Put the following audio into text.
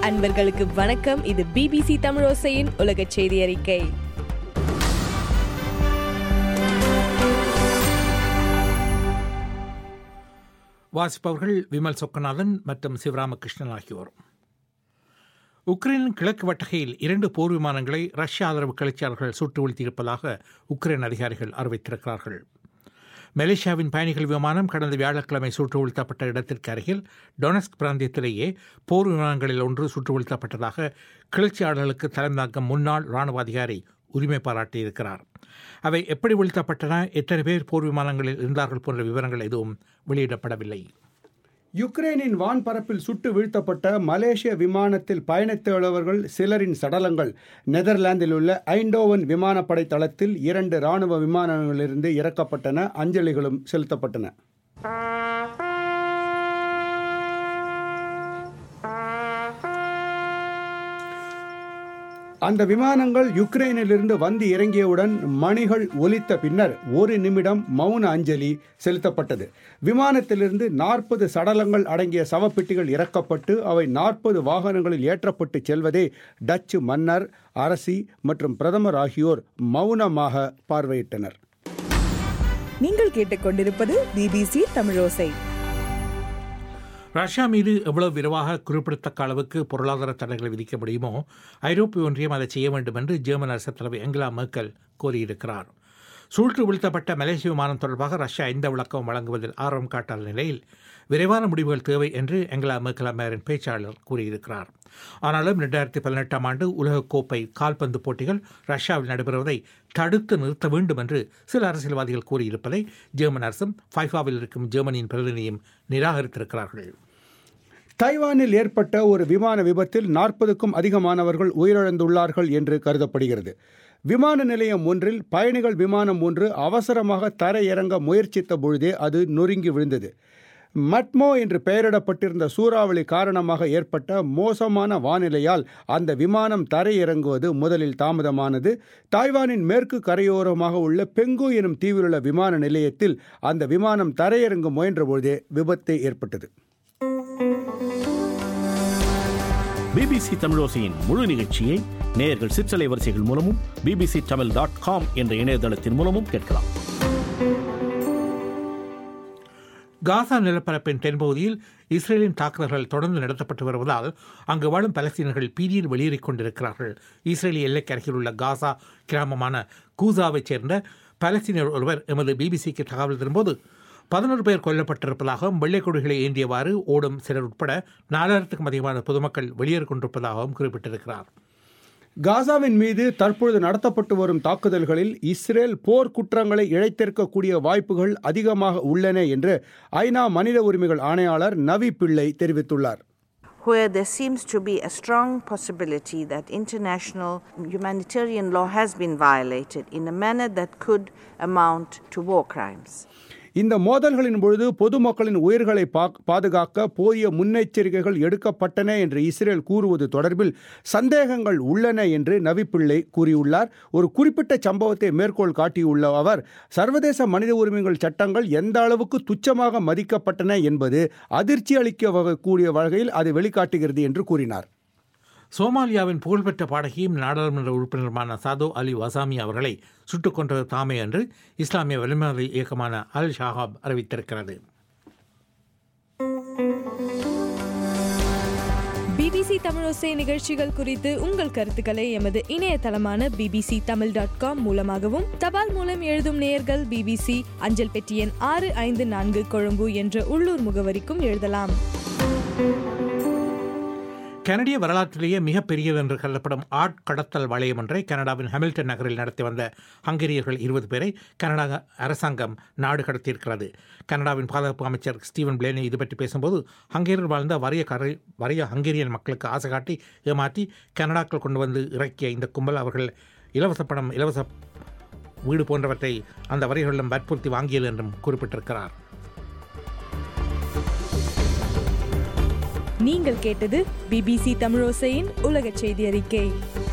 அன்பர்களுக்கு வணக்கம் இது பிபிசி தமிழோசையின் உலக செய்தி அறிக்கை வாசிப்பவர்கள் விமல் சொக்கநாதன் மற்றும் சிவராமகிருஷ்ணன் ஆகியோர் உக்ரைனின் கிழக்கு வட்டகையில் இரண்டு போர் விமானங்களை ரஷ்ய ஆதரவு கிளர்ச்சியாளர்கள் சுட்டு வீழ்த்தியிருப்பதாக உக்ரைன் அதிகாரிகள் அறிவித்திருக்கிறார்கள் மலேசியாவின் பயணிகள் விமானம் கடந்த வியாழக்கிழமை சுட்டு வீழ்த்தப்பட்ட இடத்திற்கு அருகில் டொனஸ்க் பிராந்தியத்திலேயே போர் விமானங்களில் ஒன்று சுட்டு வீழ்த்தப்பட்டதாக கிளர்ச்சியாளர்களுக்கு தலைமையாக்கும் முன்னாள் இராணுவ அதிகாரி உரிமை பாராட்டியிருக்கிறார் அவை எப்படி வீழ்த்தப்பட்டன எத்தனை பேர் போர் விமானங்களில் இருந்தார்கள் போன்ற விவரங்கள் எதுவும் வெளியிடப்படவில்லை யுக்ரைனின் வான்பரப்பில் சுட்டு வீழ்த்தப்பட்ட மலேசிய விமானத்தில் பயணித்துள்ளவர்கள் சிலரின் சடலங்கள் நெதர்லாந்தில் உள்ள ஐண்டோவன் விமானப்படை தளத்தில் இரண்டு ராணுவ விமானங்களிலிருந்து இறக்கப்பட்டன அஞ்சலிகளும் செலுத்தப்பட்டன அந்த விமானங்கள் யுக்ரைனிலிருந்து வந்து இறங்கியவுடன் மணிகள் ஒலித்த பின்னர் ஒரு நிமிடம் மௌன அஞ்சலி செலுத்தப்பட்டது விமானத்திலிருந்து நாற்பது சடலங்கள் அடங்கிய சவப்பெட்டிகள் இறக்கப்பட்டு அவை நாற்பது வாகனங்களில் ஏற்றப்பட்டு செல்வதை டச்சு மன்னர் அரசி மற்றும் பிரதமர் ஆகியோர் மௌனமாக பார்வையிட்டனர் நீங்கள் கேட்டுக்கொண்டிருப்பது பிபிசி தமிழோசை ரஷ்யா மீது எவ்வளவு விரைவாக குறிப்பிடத்தக்க அளவுக்கு பொருளாதார தடைகளை விதிக்க முடியுமோ ஐரோப்பிய ஒன்றியம் அதை செய்ய வேண்டும் என்று ஜெர்மன் அரசு தலைவர் எங்கலா மேர்க்கல் கூறியிருக்கிறார் சூழ்த்து வீழ்த்தப்பட்ட மலேசிய விமானம் தொடர்பாக ரஷ்யா எந்த விளக்கமும் வழங்குவதில் ஆர்வம் காட்டாத நிலையில் விரைவான முடிவுகள் தேவை என்று எங்கலா மேர்க்கல் அம்மையாரின் பேச்சாளர் கூறியிருக்கிறார் ஆனாலும் ரெண்டாயிரத்தி பதினெட்டாம் ஆண்டு உலகக்கோப்பை கால்பந்து போட்டிகள் ரஷ்யாவில் நடைபெறுவதை தடுத்து நிறுத்த வேண்டும் என்று சில அரசியல்வாதிகள் கூறியிருப்பதை ஜெர்மன் அரசும் ஃபைஃபாவில் இருக்கும் ஜெர்மனியின் பிரதிநிதியும் நிராகரித்திருக்கிறார்கள் தைவானில் ஏற்பட்ட ஒரு விமான விபத்தில் நாற்பதுக்கும் அதிகமானவர்கள் உயிரிழந்துள்ளார்கள் என்று கருதப்படுகிறது விமான நிலையம் ஒன்றில் பயணிகள் விமானம் ஒன்று அவசரமாக தரையிறங்க முயற்சித்த பொழுதே அது நொறுங்கி விழுந்தது மட்மோ என்று பெயரிடப்பட்டிருந்த சூறாவளி காரணமாக ஏற்பட்ட மோசமான வானிலையால் அந்த விமானம் தரையிறங்குவது முதலில் தாமதமானது தாய்வானின் மேற்கு கரையோரமாக உள்ள பெங்கு எனும் தீவிலுள்ள விமான நிலையத்தில் அந்த விமானம் தரையிறங்க முயன்றபொழுதே விபத்து ஏற்பட்டது பிபிசி தமிழோசையின் முழு நிகழ்ச்சியை நேயர்கள் சிற்றலை வரிசைகள் மூலமும் பிபிசி தமிழ் டாட் காம் என்ற இணையதளத்தின் மூலமும் கேட்கலாம் காசா நிலப்பரப்பின் தென்பகுதியில் இஸ்ரேலின் தாக்குதல்கள் தொடர்ந்து நடத்தப்பட்டு வருவதால் அங்கு வாழும் பலஸ்தீனர்கள் பீதியில் வெளியேறிக் கொண்டிருக்கிறார்கள் இஸ்ரேலிய எல்லைக்கு அருகில் உள்ள காசா கிராமமான கூசாவைச் சேர்ந்த பலஸ்தீனர் ஒருவர் எமது பிபிசிக்கு தகவல் தரும்போது பதினோரு பேர் கொல்லப்பட்டிருப்பதாகவும் வெள்ளை கொடிகளை ஏந்தியவாறு ஓடும் சிலர் உட்பட நாலாயிரத்துக்கும் அதிகமான பொதுமக்கள் வெளியேறிக் கொண்டிருப்பதாகவும் குறிப்பிட்டிருக்கிறார் காசாவின் மீது தற்பொழுது நடத்தப்பட்டு வரும் தாக்குதல்களில் இஸ்ரேல் போர் குற்றங்களை இழைத்திருக்கக்கூடிய வாய்ப்புகள் அதிகமாக உள்ளன என்று ஐநா மனித உரிமைகள் ஆணையாளர் நவி பிள்ளை தெரிவித்துள்ளார் where there seems to be a strong possibility that international humanitarian law has been violated in a manner that could amount to war crimes. இந்த மோதல்களின் பொழுது பொதுமக்களின் உயிர்களை பா- பாதுகாக்க போதிய முன்னெச்சரிக்கைகள் எடுக்கப்பட்டன என்று இஸ்ரேல் கூறுவது தொடர்பில் சந்தேகங்கள் உள்ளன என்று நவிப்பிள்ளை கூறியுள்ளார் ஒரு குறிப்பிட்ட சம்பவத்தை மேற்கோள் காட்டியுள்ள அவர் சர்வதேச மனித உரிமைகள் சட்டங்கள் எந்த அளவுக்கு துச்சமாக மதிக்கப்பட்டன என்பது அதிர்ச்சி அளிக்க கூடிய வகையில் அது வெளிக்காட்டுகிறது என்று கூறினார் சோமாலியாவின் புகழ்பெற்ற பாடகியும் நாடாளுமன்ற உறுப்பினருமான சாதோ அலி வசாமி அவர்களை சுட்டுக் கொன்றது தாமே என்று இஸ்லாமிய வலிமைவாத இயக்கமான அல் ஷாஹாப் அறிவித்திருக்கிறது பிபிசி தமிழோசை நிகழ்ச்சிகள் குறித்து உங்கள் கருத்துக்களை எமது இணையதளமான பிபிசி தமிழ் டாட் காம் மூலமாகவும் தபால் மூலம் எழுதும் நேயர்கள் பிபிசி அஞ்சல் பெட்டி எண் ஆறு ஐந்து நான்கு கொழும்பு என்ற உள்ளூர் முகவரிக்கும் எழுதலாம் கனடிய வரலாற்றிலேயே மிகப்பெரியது என்று கருதப்படும் ஆட் கடத்தல் வளையம் ஒன்றை கனடாவின் ஹாமில்டன் நகரில் நடத்தி வந்த ஹங்கேரியர்கள் இருபது பேரை கனடா அரசாங்கம் நாடு கடத்தியிருக்கிறது கனடாவின் பாதுகாப்பு அமைச்சர் ஸ்டீவன் பிளேனி இது பற்றி பேசும்போது ஹங்கேரியர் வாழ்ந்த வறிய கரை வறிய ஹங்கேரியன் மக்களுக்கு ஆசை காட்டி ஏமாற்றி கனடாக்கள் கொண்டு வந்து இறக்கிய இந்த கும்பல் அவர்கள் இலவச பணம் இலவச வீடு போன்றவற்றை அந்த வரிகளிடம் வற்புறுத்தி வாங்கியது என்றும் குறிப்பிட்டிருக்கிறார் நீங்கள் கேட்டது பிபிசி தமிழோசையின் உலக செய்தி அறிக்கை